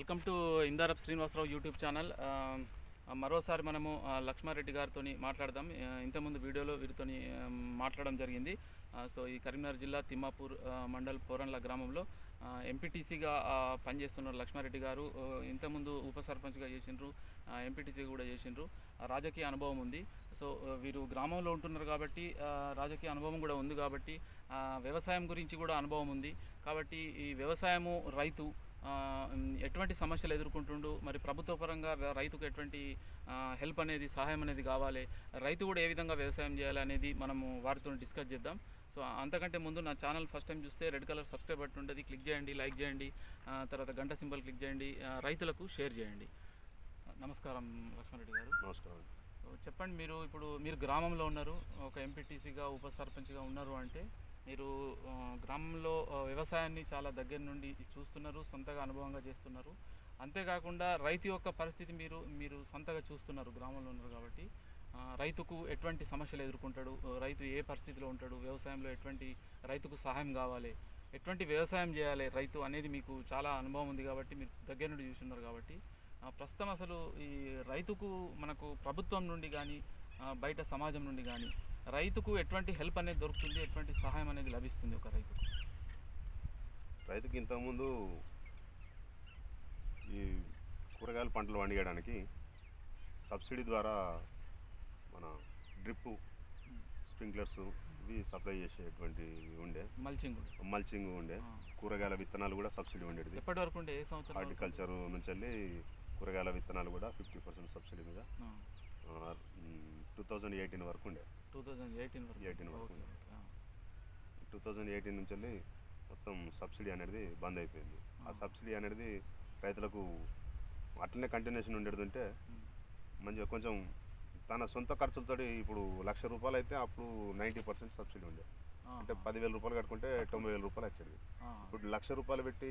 Welcome to ఇందారప్ Srinivasarao YouTube channel ఆ, మరోసారి మనము ఆ, లక్ష్మారెడ్డి గారితో మాట్లాడదాం ఆ, ఇంతకుముందు వీడియోలో వీరితో మాట్లాడడం జరిగింది ఆ, సో ఈ కరీంనగర్ జిల్లా తిమ్మాపూర్ ఆ, మండల్ పోరన్ల గ్రామంలో ఎంపీటీసీగా పనిచేస్తున్నారు లక్ష్మారెడ్డి గారు ఆ, ఇంతకుముందు ఉప సర్పంచ్గా చేసిండ్రు ఎంపీటీసీ కూడా చేసిండ్రు ఆ, రాజకీయ అనుభవం ఉంది సో ఆ, వీరు గ్రామంలో ఉంటున్నారు కాబట్టి ఆ, రాజకీయ అనుభవం కూడా ఉంది కాబట్టి ఆ, వ్యవసాయం గురించి కూడా అనుభవం ఉంది కాబట్టి ఈ వ్యవసాయము రైతు ఆ, ఉమ్, ఎటువంటి సమస్యలు ఎదుర్కొంటుండు మరి ప్రభుత్వ పరంగా వ్య- రైతుకు ఎటువంటి హెల్ప్ అనేది సహాయం అనేది కావాలి రైతు కూడా ఏ విధంగా వ్యవసాయం చేయాలి అనేది మనము వారితో డిస్కస్ చేద్దాం సో అంతకంటే ముందు నా ఛానల్ ఫస్ట్ టైం చూస్తే రెడ్ కలర్ సబ్స్క్రైబ్ బటన్ ఉంటుంది క్లిక్ చేయండి లైక్ చేయండి ఆ, తర్వాత గంట సింబల్ క్లిక్ చేయండి ఆ, రైతులకు షేర్ చేయండి నమస్కారం లక్ష్మణరెడ్డి గారు నమస్కారం సో చెప్పండి మీరు ఇప్పుడు మీరు గ్రామంలో ఉన్నారు ఒక ఎంపీటీసీగా ఉప సర్పంచ్గా ఉన్నారు అంటే మీరు ఆ, గ్రామంలో ఆ, వ్యవసాయాన్ని చాలా దగ్గర నుండి చూస్తున్నారు సొంతగా అనుభవంగా చేస్తున్నారు అంతేకాకుండా రైతు యొక్క పరిస్థితి మీరు మీరు సొంతగా చూస్తున్నారు గ్రామంలో ఉన్నారు కాబట్టి ఆ, రైతుకు ఎటువంటి సమస్యలు ఎదుర్కొంటాడు ఆ, రైతు ఏ పరిస్థితిలో ఉంటాడు వ్యవసాయంలో ఎటువంటి రైతుకు సహాయం కావాలి ఎటువంటి వ్యవసాయం చేయాలి రైతు అనేది మీకు చాలా అనుభవం ఉంది కాబట్టి మీరు దగ్గర నుండి చూస్తున్నారు కాబట్టి ఆ, ప్రస్తుతం అసలు ఈ రైతుకు మనకు ప్రభుత్వం నుండి కానీ బయట సమాజం నుండి కానీ రైతుకు ఎటువంటి హెల్ప్ అనేది దొరుకుతుంది ఎటువంటి సహాయం అనేది లభిస్తుంది ఒక రైతుకు రైతుకి ఇంతకుముందు ఈ కూరగాయల పంటలు పండించడానికి సబ్సిడీ ద్వారా మన డ్రిప్ స్ప్రింక్లర్స్ ఇవి సప్లై చేసేటువంటి ఉండే మల్చింగ్ మల్చింగ్ ఉండే ఆ. కూరగాయల విత్తనాలు కూడా సబ్సిడీ ఉండేది ఎప్పటి వరకు ఉండే ఏ సంవత్సరం వరకు? హార్టికల్చర్ నుంచి వెళ్ళి కూరగాయల విత్తనాలు కూడా ఫిఫ్టీ పర్సెంట్ సబ్సిడీ మీద ఆ, టూ థౌజండ్ ఎయిటీన్ వరకు ఉండే 2018 వరకు 18 వరకు. ఓకే, ఓకే, ఆ. టూ థౌజండ్ ఎయిటీన్ నుంచి వెళ్ళి మొత్తం సబ్సిడీ అనేది బంద్ అయిపోయింది ఆ ఆ. సబ్సిడీ అనేది రైతులకు అట్లనే కంటిన్యూషన్ ఉండేది ఉంటే ఉమ్, మంచిగా కొంచెం తన సొంత ఖర్చులతోటి ఇప్పుడు లక్ష రూపాయలు అయితే అప్పుడు నైంటీ పర్సెంట్ సబ్సిడీ ఉండే ఆ, అంటే పదివేల రూపాయలు కట్టుకుంటే తొంభై వేల రూపాయలు వచ్చేది ఆ, ఇప్పుడు లక్ష రూపాయలు పెట్టి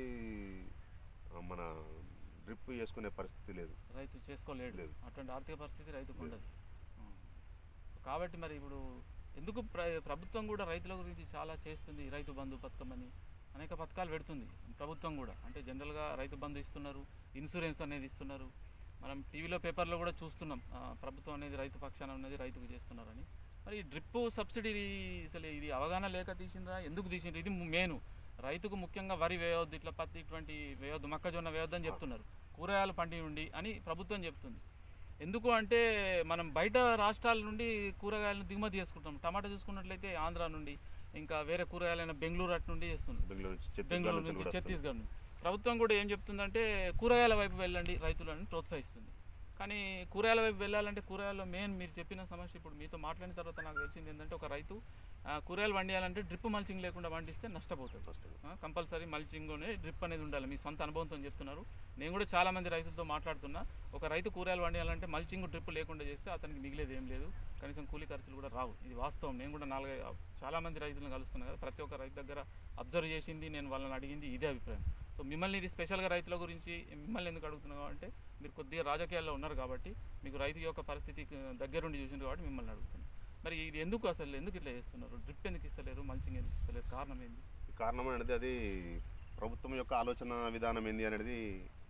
ఆ, మన డ్రిప్ చేసుకునే పరిస్థితి లేదు రైతు చేసుకోలేడు లేదు. అటువంటి ఆర్థిక పరిస్థితి రైతుకు లేదు. ఉండదు ఆ. కాబట్టి మరి ఇప్పుడు ఎందుకు ప్ర- ప్రభుత్వం కూడా రైతుల గురించి చాలా చేస్తుంది రైతు బంధు పథకం అని అనేక పథకాలు పెడుతుంది ప్రభుత్వం కూడా అంటే జనరల్గా రైతు బంధు ఇస్తున్నారు ఇన్సూరెన్స్ అనేది ఇస్తున్నారు మనం టీవీలో పేపర్లో కూడా చూస్తున్నాం ఆ, ప్రభుత్వం అనేది రైతు పక్షాన అనేది రైతుకు చేస్తున్నారని మరి డ్రిప్ సబ్సిడీ అసలు ఇది అవగాహన లేక తీసిండ్రా ఎందుకు తీసిండ్రు ఇది మెయిన్ రైతుకు ముఖ్యంగా వరి వేయవద్దు ఇట్లా పత్తి ఇటువంటి వేయొద్దు మొక్కజొన్న వేయొద్దు అని చెప్తున్నారు కూరగాయలు పండి ఉండి అని ప్రభుత్వం చెప్తుంది ఎందుకు అంటే మనం బయట రాష్ట్రాల నుండి కూరగాయలను దిగుమతి చేసుకుంటాం టమాటా చూసుకున్నట్లయితే ఆంధ్ర నుండి ఇంకా వేరే కూరగాయలైన బెంగళూరు అటు నుండి చేస్తుంది బెంగళూరు నుంచి ఛత్తీస్గఢ్ బెంగళూరు నుంచి నుంచి కూడా వస్తుంది. ఛత్తీస్గఢ్ నుంచి ప్రభుత్వం కూడా ఏం చెప్తుందంటే కూరగాయల వైపు వెళ్ళండి రైతులను ప్రోత్సహిస్తుంది కానీ కూరగాయల వైపు వెళ్ళాలంటే కూరగాయల్లో మెయిన్ మీరు చెప్పిన సమస్య ఇప్పుడు మీతో మాట్లాడిన తర్వాత నాకు తెలిసింది ఏంటంటే ఒక రైతు ఆ, కూరగాయలు వండియాలంటే డ్రిప్ మల్చింగ్ లేకుండా వండిస్తే నష్టపోతాడు వస్తుంది. కంపల్సరీ మల్చింగ్లోనే డ్రిప్ అనేది ఉండాలి మీ సొంత అనుభవంతో చెప్తున్నారు నేను కూడా చాలా మంది రైతులతో మాట్లాడుతున్నా ఒక రైతు కూరగాయలు వండియాలంటే మల్చింగ్ డ్రిప్ లేకుండా చేస్తే అతనికి మిగిలేదు ఏం లేదు కనీసం కూలీ ఖర్చులు కూడా రావు ఇది వాస్తవం నేను కూడా నాలుగైదు చాలా మంది రైతులను కలుస్తున్నా కదా ప్రతి ఒక్క రైతు దగ్గర అబ్జర్వ్ చేసింది నేను వాళ్ళని అడిగింది ఇదే అభిప్రాయం సో మిమ్మల్ని ఇది స్పెషల్గా రైతుల గురించి మిమ్మల్ని ఎందుకు అడుగుతున్నావు అంటే మీరు కొద్దిగా రాజకీయాల్లో ఉన్నారు కాబట్టి మీకు రైతు యొక్క పరిస్థితి దగ్గరుండి చూసింది కాబట్టి మిమ్మల్ని అడుగుతున్నాను మరి ఇది ఎందుకు అసలు ఎందుకు ఇట్లా చేస్తున్నారు డ్రిప్ ఎందుకు ఇస్తలేరు మల్చింగ్ ఎందుకు ఇస్తలేరు కారణం ఏంది ఈ కారణం అనేది అది ప్రభుత్వం యొక్క ఆలోచన విధానం ఏంది అనేది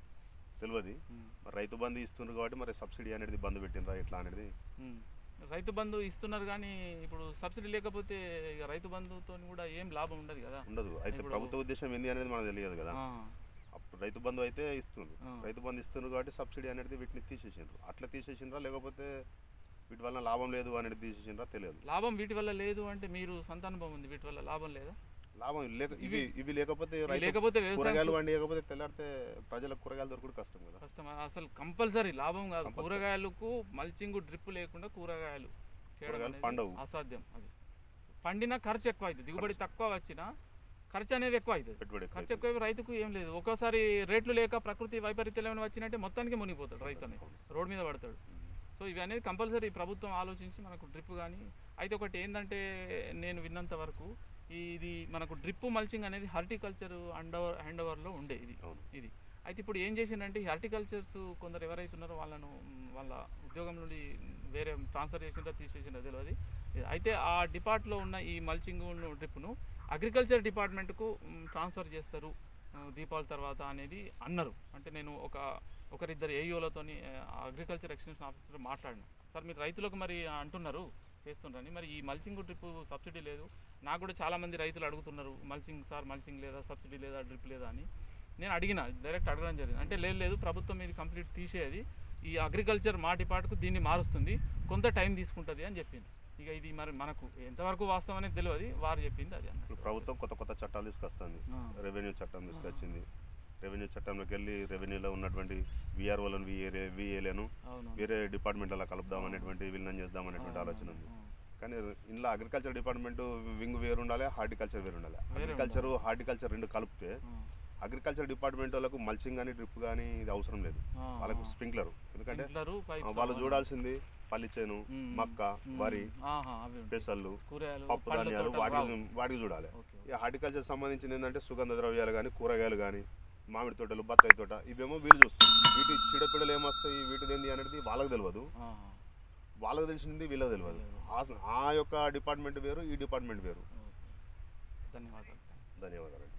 తెలియదు మరి రైతు బంధు ఇస్తున్నారు కాబట్టి మరి సబ్సిడీ అనేది బంద్ పెట్టినరా ఎట్లా అనేది ఉమ్. రైతు బంధు ఇస్తున్నారు కానీ ఇప్పుడు సబ్సిడీ లేకపోతే ఇక రైతు బంధుతో కూడా ఏం లాభం ఉండదు కదా ఉండదు అయితే ఇప్పుడు- ప్రభుత్వ ఉద్దేశం ఏంది అనేది మనకు తెలియదు కదా ఆ, అప్పుడు రైతు బంధు అయితే ఇస్తుంది ఆ. రైతు బంధు ఇస్తున్నారు కాబట్టి సబ్సిడీ అనేది వీటిని తీసేసిండ్రు అట్లా తీసేసిండ్రా లేకపోతే వీటి వల్ల లాభం లేదు అనేది తీసేసిండ్రా తెలియదు లాభం వీటి వల్ల లేదు అంటే మీరు సొంత అనుభవం ఉంది వీటి వల్ల లాభం లేదా లాభం లేక ఇవి ఇవి లేకపోతే ఇవి రైతు లేకపోతే వ్యవసాయం కూరగాయలు వండి లేకపోతే తెల్లారితే ప్రజలకు కూరగాయలు దొరకడం కష్టం కదా కష్టం అసలు కంపల్సరీ లాభం కాదు Compulsory. కూరగాయలకు మల్చింగ్ డ్రిప్ లేకుండా కూరగాయలు చేయడం కూరగాయలు అనేది పండవు. అసాధ్యం అది పండిన ఖర్చు ఎక్కువ అవుతుంది దిగుబడి తక్కువ వచ్చినా ఖర్చు అనేది ఎక్కువ అవుతుంది పెట్టుబడి ఎక్కువ ఖర్చు ఎక్కువ రైతుకు ఏం లేదు ఒక్కోసారి రేట్లు లేక ప్రకృతి వైపరీత్యాలు ఏమైనా వచ్చినట్టే మొత్తానికి మునిగిపోతాడు రైతు అనేది రోడ్ మీద పడతాడు సో ఇవి అనేది కంపల్సరీ ప్రభుత్వం ఆలోచించి మనకు డ్రిప్ కానీ అయితే ఒకటి ఏంటంటే నేను విన్నంత వరకు ఇది మనకు డ్రిప్ మల్చింగ్ అనేది హార్టికల్చర్ అండ్ ఓవర్ హ్యాండ్ ఓవర్లో ఉండే ఇది అవును. ఇది అయితే ఇప్పుడు ఏం చేసిందంటే ఈ హార్టికల్చర్స్ కొందరు ఎవరైతే ఉన్నారో వాళ్ళను మ్, వాళ్ళ ఉద్యోగం నుండి వేరే ట్రాన్స్ఫర్ చేసిందో తీసేసిందో తెలియదు అయితే ఆ డిపార్ట్లో ఉన్న ఈ మల్చింగ్ డ్రిప్ను అగ్రికల్చర్ డిపార్ట్మెంట్కు ట్రాన్స్ఫర్ చేస్తారు ఆ, దీపావళి తర్వాత అనేది అన్నారు అంటే నేను ఒక ఒకరిద్దరు ఏఈఓలతోని అగ్రికల్చర్ ఎక్స్టెన్షన్ ఆఫీసర్ మాట్లాడినా సార్ మీరు రైతులకు మరి అంటున్నారు చేస్తుండ్రని మరి ఈ మల్చింగ్ డ్రిప్ సబ్సిడీ లేదు నాకు కూడా చాలా మంది రైతులు అడుగుతున్నారు మల్చింగ్ సార్ మల్చింగ్ లేదా సబ్సిడీ లేదా డ్రిప్ లేదా అని నేను అడిగిన డైరెక్ట్ అడగడం జరిగింది అంటే లేదు లేదు ప్రభుత్వం ఇది కంప్లీట్ తీసేది ఈ అగ్రికల్చర్ మా డిపార్ట్కు దీన్ని మారుస్తుంది కొంత టైం తీసుకుంటుంది అని చెప్పింది ఇక ఇది మరి మనకు ఎంతవరకు వాస్తవం అనేది తెలియదు వారు చెప్పింది అది అన్న ఇప్పుడు ప్రభుత్వం కొత్త కొత్త చట్టాలు తీసుకొస్తుంది ఆ. రెవెన్యూ చట్టం తీసుకొచ్చింది రెవెన్యూ చట్టంలోకి వెళ్ళి రెవెన్యూలో ఉన్నటువంటి విఆర్ఓలను విఏ విఏలను అవును వేరే డిపార్ట్మెంట్లలో కలుపుదాం అనేటువంటి విలీనం చేద్దాం అనేటువంటి ఆలోచన ఉంది కానీ ఇందులో అగ్రికల్చర్ డిపార్ట్మెంట్ వింగ్ వేరు ఉండాలి హార్టికల్చర్ వేరు ఉండాలి అగ్రికల్చర్ హార్టికల్చర్ రెండు కలిపితే అగ్రికల్చర్ డిపార్ట్మెంట్ వాళ్ళకు మల్చింగ్ కానీ డ్రిప్ కానీ ఇది అవసరం లేదు వాళ్ళకు స్ప్రింక్లర్ ఎందుకంటే ఆ, వాళ్ళు చూడాల్సింది పల్లి చేను మ్మ్. మక్క వరి అవి ఉంటాయి. పెసళ్ళు కూరగాయలు పప్పు పళ్ళ ధాన్యాలు తోటలు వాటికి రావు. వాటికి చూడాలి ఓకే, ఈ హార్టికల్చర్ సంబంధించింది ఏంటంటే సుగంధ ద్రవ్యాలు కానీ కూరగాయలు కానీ మామిడి తోటలు బత్తాయి తోట ఇవేమో వీళ్ళు చూస్తారు వీటి చీడపీడలు ఏమొస్తాయి వీటిది ఏంది అనేది వాళ్ళకి తెలియదు ఆహా. వాళ్ళకి తెలిసింది వీళ్ళకి తెలియదు ఆ- ఆ యొక్క డిపార్ట్మెంట్ వేరు ఈ డిపార్ట్మెంట్ వేరు ఓకే. ధన్యవాదాలు ధన్యవాదాలు